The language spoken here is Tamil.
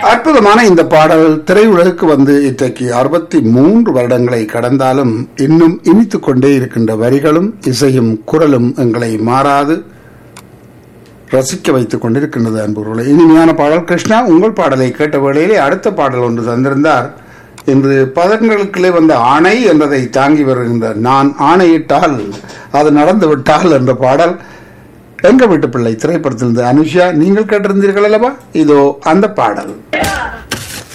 அற்புதமான இந்த பாடல் திரையுலகுக்கு வந்து இன்றைக்கு அறுபத்தி மூன்று வருடங்களை கடந்தாலும் இன்னும் இனித்துக் கொண்டே இருக்கின்ற வரிகளும் இசையும் குரலும் எங்களை மாறாது ரசிக்க வைத்துக் கொண்டிருக்கின்றது அன்புகளே இனிமையான பாடல் கிருஷ்ணா உங்கள் பாடலை கேட்ட வேளையிலே அடுத்த பாடல் ஒன்று தந்திருந்தார் இன்று பதங்களுக்குள்ளே வந்த ஆணை என்பதை தாங்கி வருகின்ற நான் ஆணையிட்டால் அது நடந்து விட்டால் என்ற பாடல் எங்க வீட்டு பிள்ளை திரைப்படத்திலிருந்து அனுஷா நீங்கள் கேட்டிருந்தீர்கள் அல்லவா இதோ அந்த பாடல்